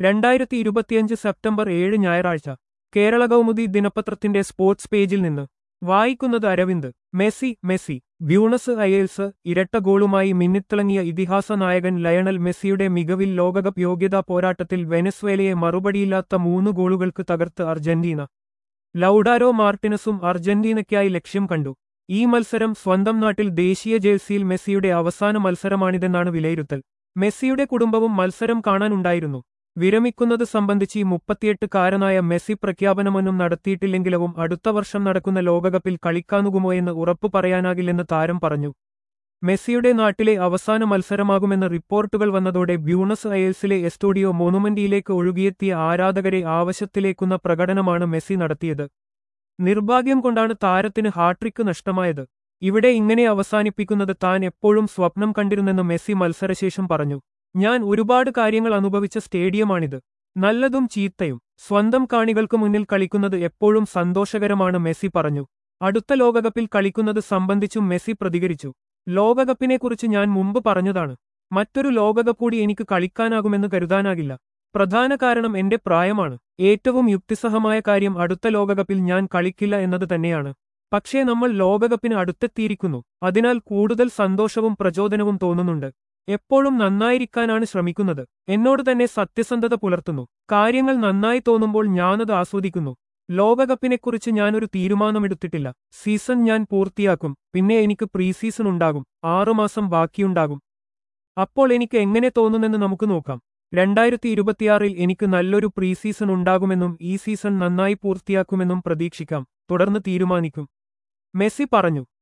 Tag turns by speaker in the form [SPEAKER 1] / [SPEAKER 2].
[SPEAKER 1] രണ്ടായിരത്തി ഇരുപത്തിയഞ്ച് സെപ്റ്റംബർ ഏഴ് ഞായറാഴ്ച കേരള കൗമുദി ദിനപത്രത്തിന്റെ സ്പോർട്സ് പേജിൽ നിന്ന് വായിക്കുന്നത് Aravind Messi Messi Buenos Aires ഇരട്ട ഗോളുമായി മിന്നിത്തിളങ്ങിയ ഇതിഹാസ നായകൻ ലയണൽ മെസ്സിയുടെ മികവിൽ ലോകകപ്പ് യോഗ്യതാ പോരാട്ടത്തിൽ വെനസ്വേലയെ മറുപടിയില്ലാത്ത മൂന്ന് ഗോളുകൾക്ക് തകർത്ത് അർജന്റീന ലൗഡാരോ മാർട്ടിനസും അർജന്റീനയ്ക്കായി ലക്ഷ്യം കണ്ടു ഈ മത്സരം സ്വന്തം നാട്ടിൽ ദേശീയ ജേഴ്സിയിൽ മെസ്സിയുടെ അവസാന മത്സരമാണിതെന്നാണ് വിലയിരുത്തൽ മെസ്സിയുടെ കുടുംബവും മത്സരം കാണാനുണ്ടായിരുന്നു വിരമിക്കുന്നത് സംബന്ധിച്ച് ഈ മുപ്പത്തിയെട്ടുകാരനായ മെസ്സി പ്രഖ്യാപനമൊന്നും നടത്തിയിട്ടില്ലെങ്കിലും അടുത്ത വർഷം നടക്കുന്ന ലോകകപ്പിൽ കളിക്കാനുകുമോയെന്ന് ഉറപ്പു പറയാനാകില്ലെന്ന് താരം പറഞ്ഞു മെസ്സിയുടെ നാട്ടിലെ അവസാന മത്സരമാകുമെന്ന റിപ്പോർട്ടുകൾ വന്നതോടെ ബ്യൂണസ് അയേൽസിലെ എസ്റ്റോഡിയോ മോണുമെന്റിയിലേക്ക് ഒഴുകിയെത്തിയ ആരാധകരെ ആവശ്യത്തിലേക്കുന്ന പ്രകടനമാണ് മെസ്സി നടത്തിയത് നിർഭാഗ്യം കൊണ്ടാണ് താരത്തിന് ഹാട്രിക്ക് നഷ്ടമായത് ഇവിടെ ഇങ്ങനെ അവസാനിപ്പിക്കുന്നത് താൻ എപ്പോഴും സ്വപ്നം കണ്ടിരുന്നെന്ന് മെസ്സി മത്സരശേഷം പറഞ്ഞു ഞാൻ ഒരുപാട് കാര്യങ്ങൾ അനുഭവിച്ച സ്റ്റേഡിയമാണിത് നല്ലതും ചീത്തയും സ്വന്തം കാണികൾക്ക് മുന്നിൽ കളിക്കുന്നത് എപ്പോഴും സന്തോഷകരമാണ് മെസ്സി പറഞ്ഞു അടുത്ത ലോകകപ്പിൽ കളിക്കുന്നത് സംബന്ധിച്ചും മെസ്സി പ്രതികരിച്ചു ലോകകപ്പിനെക്കുറിച്ച് ഞാൻ മുമ്പ് പറഞ്ഞതാണ് മറ്റൊരു ലോകകപ്പ് കൂടി എനിക്ക് കളിക്കാനാകുമെന്ന് കരുതാനാകില്ല പ്രധാന കാരണം എന്റെ പ്രായമാണ് ഏറ്റവും യുക്തിസഹമായ കാര്യം അടുത്ത ലോകകപ്പിൽ ഞാൻ കളിക്കില്ല എന്നത് തന്നെയാണ് പക്ഷേ നമ്മൾ ലോകകപ്പിന് അടുത്തെത്തിയിരിക്കുന്നു അതിനാൽ കൂടുതൽ സന്തോഷവും പ്രചോദനവും തോന്നുന്നുണ്ട് എപ്പോഴും നന്നായിരിക്കാനാണ് ശ്രമിക്കുന്നത് എന്നോട് തന്നെ സത്യസന്ധത പുലർത്തുന്നു കാര്യങ്ങൾ നന്നായി തോന്നുമ്പോൾ ഞാനത് ആസ്വദിക്കുന്നു ലോകകപ്പിനെക്കുറിച്ച് ഞാനൊരു തീരുമാനമെടുത്തിട്ടില്ല സീസൺ ഞാൻ പൂർത്തിയാക്കും പിന്നെ എനിക്ക് പ്രീ സീസൺ ഉണ്ടാകും ആറുമാസം ബാക്കിയുണ്ടാകും അപ്പോൾ എനിക്ക് എങ്ങനെ തോന്നുന്നെന്ന് നമുക്ക് നോക്കാം രണ്ടായിരത്തി ഇരുപത്തിയാറിൽ എനിക്ക് നല്ലൊരു പ്രീ സീസൺ ഉണ്ടാകുമെന്നും ഈ സീസൺ നന്നായി പൂർത്തിയാക്കുമെന്നും പ്രതീക്ഷിക്കാം തുടർന്ന് തീരുമാനിക്കും മെസ്സി പറഞ്ഞു